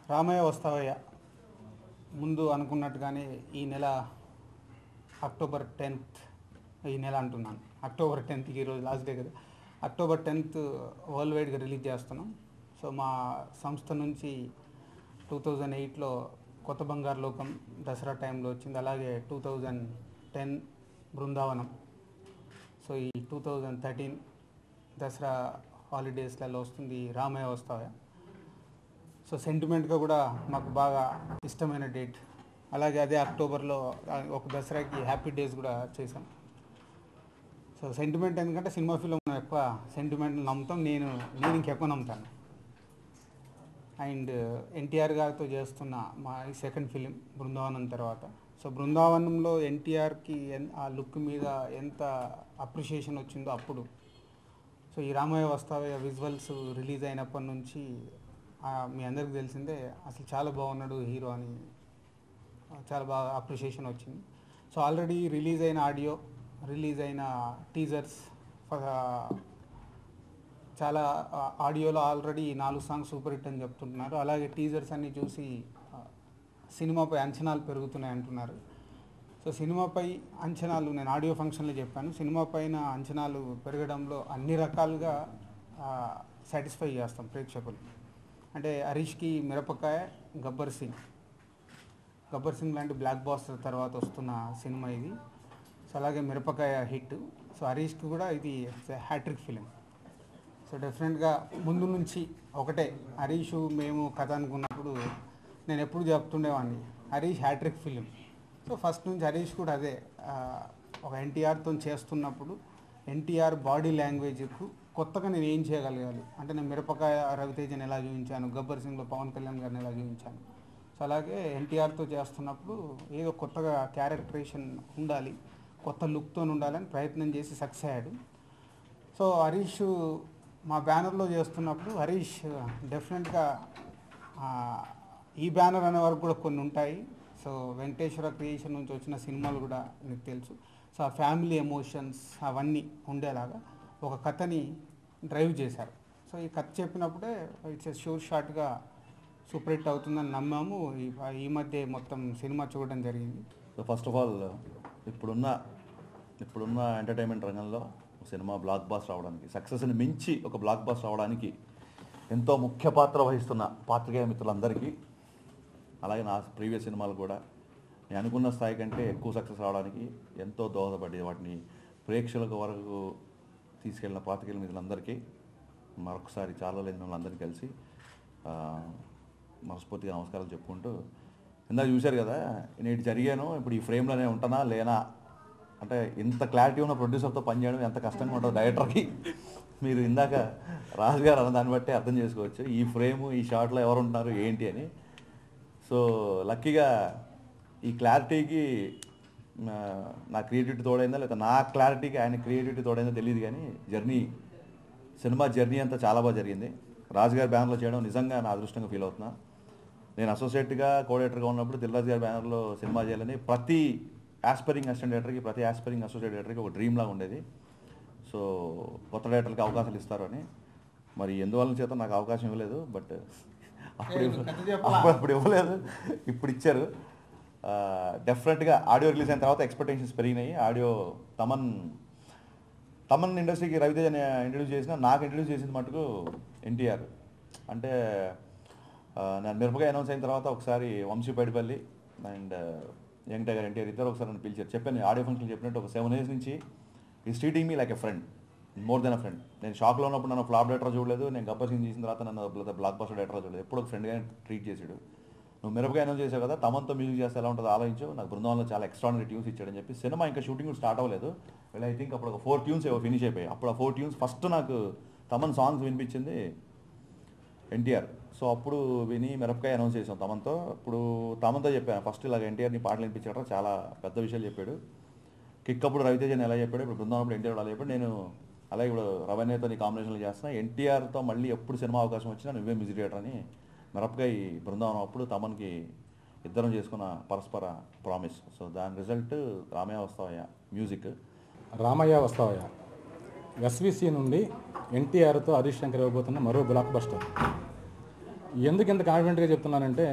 రామయ్య వస్తావయ్య ముందు అనుకున్నట్టుగానే ఈ నెల అక్టోబర్ టెన్త్ ఈ నెల అంటున్నాను అక్టోబర్ టెన్త్కి ఈరోజు లాస్ట్ డే కదా అక్టోబర్ టెన్త్ వరల్డ్ వైడ్గా రిలీజ్ చేస్తున్నాం సో మా సంస్థ నుంచి టూ థౌజండ్ ఎయిట్లో కొత్త బంగారు లోకం దసరా టైంలో వచ్చింది అలాగే two thousand ten Brindavanam so ఈ టూ థౌజండ్ థర్టీన్ దసరా హాలిడేస్లలో వస్తుంది రామయ్య వస్తావయ్య సో సెంటిమెంట్గా కూడా మాకు బాగా ఇష్టమైన డేట్ అలాగే అదే అక్టోబర్లో ఆ, ఒక దసరాకి హ్యాపీ డేస్ కూడా చేశాం సో సెంటిమెంట్ ఎందుకంటే సినిమా ఫిల్మ్ ఎక్కువ సెంటిమెంట్ నమ్ముతాం నేను నేను ఇంకెక్కువ నమ్ముతాను అండ్ ఎన్టీఆర్ గారితో చేస్తున్న మా ఈ సెకండ్ ఫిలిం బృందావనం తర్వాత సో బృందావనంలో ఎన్టీఆర్కి ఎన్ ఆ లుక్ మీద ఎంత అప్రిషియేషన్ వచ్చిందో అప్పుడు సో ఈ రామయ్య వస్తావయ్య విజువల్స్ రిలీజ్ అయినప్పటి నుంచి ఆ, మీ అందరికి తెలిసిందే అసలు చాలా బాగున్నాడు హీరో అని ఆ, చాలా బాగా అప్రిషియేషన్ వచ్చింది సో ఆల్రెడీ రిలీజ్ అయిన ఆడియో రిలీజ్ అయిన టీజర్స్ చాలా ఆ, ఆడియోలో ఆల్రెడీ నాలుగు సాంగ్స్ సూపర్ హిట్ అని చెప్తుంటున్నారు అలాగే టీజర్స్ అన్ని చూసి ఆ, సినిమాపై అంచనాలు పెరుగుతున్నాయి అంటున్నారు సో సినిమాపై అంచనాలు నేను ఆడియో ఫంక్షన్లో చెప్పాను సినిమా పైన అంచనాలు పెరగడంలో అన్ని రకాలుగా సాటిస్ఫై చేస్తాం ప్రేక్షకులు అంటే హరీష్కి మిరపకాయ గబ్బర్ సింగ్ గబ్బర్ సింగ్ లాంటి బ్లాక్ బాస్టర్ తర్వాత వస్తున్న సినిమా ఇది సో అలాగే మిరపకాయ హిట్ సో హరీష్కి కూడా ఇది హ్యాట్రిక్ ఫిలిం సో డెఫినెట్గా ముందు నుంచి ఒకటే హరీష్ మేము కథ అనుకున్నప్పుడు నేను ఎప్పుడు చెప్తుండేవాడిని Harish hat-trick film so first నుంచి హరీష్ కూడా అదే ఆ, ఒక ఎన్టీఆర్తో చేస్తున్నప్పుడు ఎన్టీఆర్ బాడీ లాంగ్వేజ్కు కొత్తగా నేను ఏం చేయగలగాలి అంటే నేను మిరపకాయ రవితేజని ఎలా చూపించాను గబ్బర్ సింగ్లో పవన్ కళ్యాణ్ గారిని ఎలా చూపించాను సో అలాగే ఎన్టీఆర్తో చేస్తున్నప్పుడు ఏదో కొత్తగా క్యారెక్టరేషన్ ఉండాలి కొత్త లుక్తో ఉండాలని ప్రయత్నం చేసి సక్సెస్ అయ్యాడు సో హరీష్ మా బ్యానర్లో చేస్తున్నప్పుడు హరీష్ డెఫినెట్గా ఆ, ఈ బ్యానర్ అనే వరకు కూడా కొన్ని ఉంటాయి సో వెంకటేశ్వర క్రియేషన్ నుంచి వచ్చిన సినిమాలు కూడా మీకు తెలుసు సో ఆ ఫ్యామిలీ ఎమోషన్స్ అవన్నీ ఉండేలాగా ఒక కథని డ్రైవ్ చేశారు సో ఈ కథ చెప్పినప్పుడే ఇట్స్ షూర్ షార్ట్గా సూపర్ హిట్ అవుతుందని నమ్మాము ఈ- ఈ మధ్య మొత్తం సినిమా చూడడం జరిగింది సో ఫస్ట్ ఆఫ్ ఆల్ ఇప్పుడున్న ఇప్పుడున్న ఎంటర్టైన్మెంట్ రంగంలో సినిమా బ్లాక్ బాస్ రావడానికి సక్సెస్ని మించి ఒక బ్లాక్ బాస్ రావడానికి ఎంతో ముఖ్య పాత్ర వహిస్తున్న పాత్రికేయ మిత్రులందరికీ అలాగే నా ప్రీవియస్ సినిమాలు కూడా నేను అనుకున్న స్థాయి కంటే ఎక్కువ సక్సెస్ రావడానికి ఎంతో దోహదపడి వాటిని ప్రేక్షకుల వరకు తీసుకెళ్ళిన పాత్రికేయుల మిత్రులందరికీ మరొకసారి చాలా లేదు మిమ్మల్ని అందరినీ కలిసి ఆ, మనస్ఫూర్తిగా నమస్కారాలు చెప్పుకుంటూ ఇందాక చూశారు కదా నేను ఇటు జరిగాను ఇప్పుడు ఈ ఫ్రేమ్లోనే ఉంటానా లేనా అంటే ఇంత క్లారిటీ ఉన్న ప్రొడ్యూసర్తో పనిచేయడం ఎంత కష్టంగా ఉంటుందో డైరెక్టర్కి మీరు ఇందాక రాజు గారు అన్న దాన్ని బట్టి అర్థం చేసుకోవచ్చు ఈ ఫ్రేమ్ ఈ షార్ట్లో ఎవరు ఉంటున్నారు ఏంటి అని సో లక్కీగా ఈ క్లారిటీకి ఆ, నా క్రియేటివిటీ తోడైందా లేదా నా క్లారిటీకి ఆయన క్రియేటివిటీ తోడైందో తెలియదు కానీ జర్నీ సినిమా జర్నీ అంతా చాలా బాగా జరిగింది రాజుగారి బ్యానర్లో చేయడం నిజంగా నా అదృష్టంగా ఫీల్ అవుతున్నా నేను అసోసియేట్గా కోఆర్డినేటర్గా ఉన్నప్పుడు దిల్రాజు గారి బ్యానర్లో సినిమా చేయాలని ప్రతి ఆస్పైరింగ్ అసిస్టెంట్ డైరెక్టర్కి ప్రతి ఆస్పైరింగ్ అసోసియేట్ డైరెక్టర్కి ఒక డ్రీమ్ లాగా ఉండేది సో కొత్త డైరెక్టర్కి అవకాశాలు ఇస్తారు అని మరి ఎందువల్ల చేత నాకు అవకాశం ఇవ్వలేదు బట్ అప్పుడు అప్పుడు అప్పుడు ఇవ్వలేదు ఇప్పుడు ఇచ్చారు డెఫినెట్గా ఆడియో రిలీజ్ అయిన తర్వాత ఎక్స్పెక్టేషన్స్ పెరిగినాయి ఆడియో తమన్ తమన్ ఇండస్ట్రీకి రవితేజని ఇంట్రడ్యూస్ చేసిన నాకు ఇంట్రడ్యూస్ చేసింది మటుకు ఎన్టీఆర్ అంటే ఆ, నేను మిరపకాయ అనౌన్స్ అయిన తర్వాత ఒకసారి Vamsi Paidipally and young tiger NTR ఇద్దరు ఒకసారి నన్ను పిలిచారు చెప్పాను ఆడియో ఫంక్షన్ చెప్పినట్టు ఒక సెవెన్ ఇయర్స్ నుంచి ఈ treating me like a friend more than a friend నేను షాక్లో ఉన్నప్పుడు నన్ను ఫ్లాప్ డైరెక్టర్ చూడలేదు నేను గబ్బర్ సింగ్ చేసిన తర్వాత నన్ను బ్లాక్ బస్టర్ డైరెక్టర్ చూడలేదు ఎప్పుడు ఒక ఫ్రెండ్గా ట్రీట్ చేసాడు నువ్వు మిరపకాయ అనౌన్స్ చేసావు కదా తమన్తో మ్యూజిక్ చేస్తే ఎలా ఉంటుందో ఆలోచించు నాకు బృందావనంలో చాలా ఎక్స్ట్రానరీ ట్యూన్స్ ఇచ్చాడని చెప్పి సినిమా ఇంకా షూటింగ్ కూడా స్టార్ట్ అవ్వలేదు వీళ్ళు ఐ థింక్ అప్పుడు ఒక ఫోర్ ట్యూన్స్ ఏవో ఫినిష్ అయిపోయాయి అప్పుడు ఆ ఫోర్ ట్యూన్స్ ఫస్ట్ నాకు తమన్ సాంగ్స్ వినిపించింది ఎన్టీఆర్ సో అప్పుడు విని మిరపకాయ అనౌన్స్ చేసాం తమన్తో అప్పుడు తమన్తో చెప్పాను ఫస్ట్ ఇలాగ ఎన్టీఆర్ని పాటలు వినిపించాడు చాలా పెద్ద విషయాలు చెప్పాడు కిక్ అప్పుడు రవితేజని ఎలా చెప్పాడు ఇప్పుడు బృందావనప్పుడు ఎన్టీఆర్ అలా చెప్పాడు నేను అలాగే ఇప్పుడు రవణ్యతో నీ కాంబినేషన్లో చేస్తున్నా ఎన్టీఆర్తో మళ్ళీ ఎప్పుడు సినిమా అవకాశం వచ్చినా నువ్వే మ్యూజిక్ డైరెక్టర్ అని మిరపకాయ బృందావనం అప్పుడు తమన్కి ఇద్దరం చేసుకున్న పరస్పర ప్రామిస్ సో దాని result Ramayya Vasthavayya music Ramayya Vasthavayya SVC నుండి ఎన్టీఆర్తో హరీష్ శంకర్ ఇవ్వబోతున్న మరో బ్లాక్ బస్టర్ ఎందుకు ఇంత కాన్ఫిడెంట్గా చెప్తున్నానంటే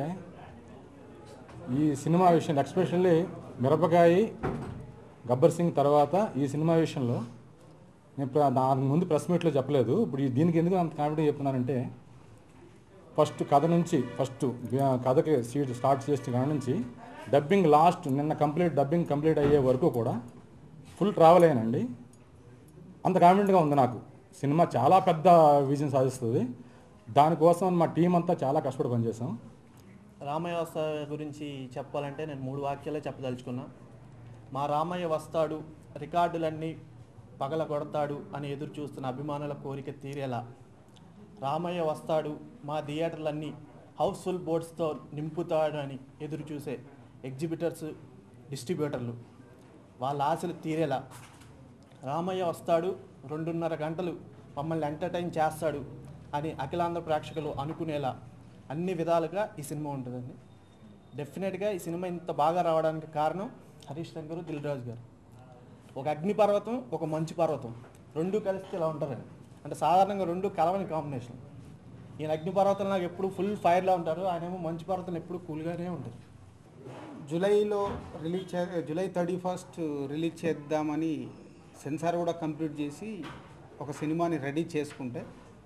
ఈ సినిమా విషయం ఎక్స్పెషల్లీ మిరపకాయ గబ్బర్ సింగ్ తర్వాత ఈ సినిమా విషయంలో నేను ప్ర- దాని ముందు ప్రెస్ మీట్లో చెప్పలేదు ఇప్పుడు ఈ- దీనికి ఎందుకు అంత కాన్ఫిడెంట్ చెప్తున్నానంటే ఫస్ట్ కథ నుంచి ఫస్ట్ కథకి సీట్ స్టార్ట్ చేసిన కాడ నుంచి డబ్బింగ్ లాస్ట్ నిన్న కంప్లీట్ డబ్బింగ్ కంప్లీట్ అయ్యే వరకు కూడా ఫుల్ ట్రావెల్ అయ్యానండి అంత కాన్ఫిడెంట్గా ఉంది నాకు సినిమా చాలా పెద్ద విజయం సాధిస్తుంది దానికోసం మా టీం అంతా చాలా కష్టపడి పనిచేసాం రామయ్య వస్తా గురించి చెప్పాలంటే నేను మూడు వాక్యాలే చెప్పదలుచుకున్నా మా రామయ్య వస్తాడు రికార్డులన్నీ పగల కొడతాడు అని ఎదురు చూస్తున్న అభిమానుల కోరిక తీరేలా రామయ్య వస్తాడు మా థియేటర్లన్నీ హౌస్ఫుల్ బోర్డ్స్తో నింపుతాడు అని ఎదురు చూసే ఎగ్జిబిటర్స్ డిస్ట్రిబ్యూటర్లు వాళ్ళ ఆశలు తీరేలా రామయ్య వస్తాడు రెండున్నర గంటలు మమ్మల్ని ఎంటర్టైన్ చేస్తాడు అని అఖిలాంధ్ర ప్రేక్షకులు అనుకునేలా అన్ని విధాలుగా ఈ సినిమా ఉంటుందండి డెఫినెట్గా ఈ సినిమా ఇంత బాగా రావడానికి కారణం హరీష్ శంకర్ దిల్ రాజు గారు ఒక అగ్ని పర్వతం ఒక మంచు పర్వతం రెండు కలిస్తే ఇలా ఉంటారండి అంటే సాధారణంగా రెండు కలవని కాంబినేషన్ ఈయన అగ్ని పర్వతం నాకు ఎప్పుడు ఫుల్ ఫైర్లో ఉంటారు ఆయనేమో మంచు పర్వతం ఎప్పుడు కూల్గానే ఉంటుంది జూలైలో రిలీజ్ చే జూలై థర్టీ ఫస్ట్ రిలీజ్ చేద్దామని సెన్సార్ కూడా కంప్లీట్ చేసి ఒక సినిమాని రెడీ చేసుకుంటే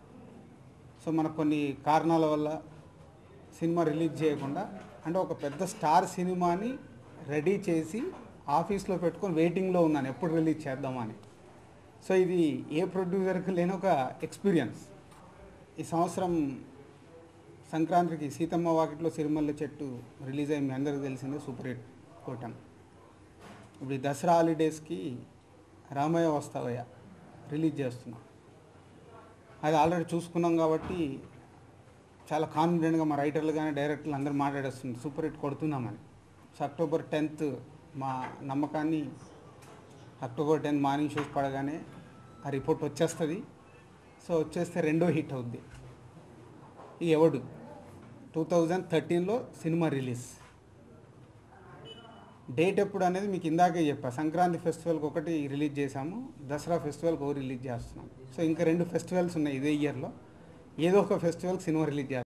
సో మనకు కొన్ని కారణాల వల్ల సినిమా రిలీజ్ చేయకుండా అంటే ఒక పెద్ద స్టార్ సినిమాని రెడీ చేసి ఆఫీస్లో పెట్టుకొని వెయిటింగ్లో ఉన్నాను ఎప్పుడు రిలీజ్ చేద్దామని సో ఇది ఏ ప్రొడ్యూసర్కి లేని ఒక ఎక్స్పీరియన్స్ ఈ సంవత్సరం సంక్రాంతికి సీతమ్మ వాకిట్లో సిరిమల్ల చెట్టు రిలీజ్ అయ్యి మీ అందరికీ తెలిసిందే సూపర్ హిట్ కొట్టాం ఇప్పుడు ఈ దసరా హాలిడేస్కి రామయ్య వస్తావయ్య రిలీజ్ చేస్తున్నాం అది ఆల్రెడీ చూసుకున్నాం కాబట్టి చాలా కాన్ఫిడెంట్గా మా రైటర్లు కానీ డైరెక్టర్లు అందరూ మాట్లాడేస్తున్నారు సూపర్ హిట్ కొడుతున్నామని సో అక్టోబర్ టెన్త్ మా నమ్మకాన్ని అక్టోబర్ టెన్త్ మార్నింగ్ షోస్ పడగానే ఆ రిపోర్ట్ వచ్చేస్తుంది సో వచ్చేస్తే రెండో హిట్ అవుద్ది ఈ ఎవడు టూ థౌజండ్ థర్టీన్లో సినిమా రిలీజ్ డేట్ ఎప్పుడు అనేది మీకు ఇందాకే చెప్పా సంక్రాంతి ఫెస్టివల్కి ఒకటి రిలీజ్ చేశాము దసరా ఫెస్టివల్కి ఒకటి రిలీజ్ చేస్తున్నాం సో ఇంకా రెండు ఫెస్టివల్స్ ఉన్నాయి ఇదే ఇయర్లో ఏదో ఒక ఫెస్టివల్కి సినిమా రిలీజ్ చేస్తాం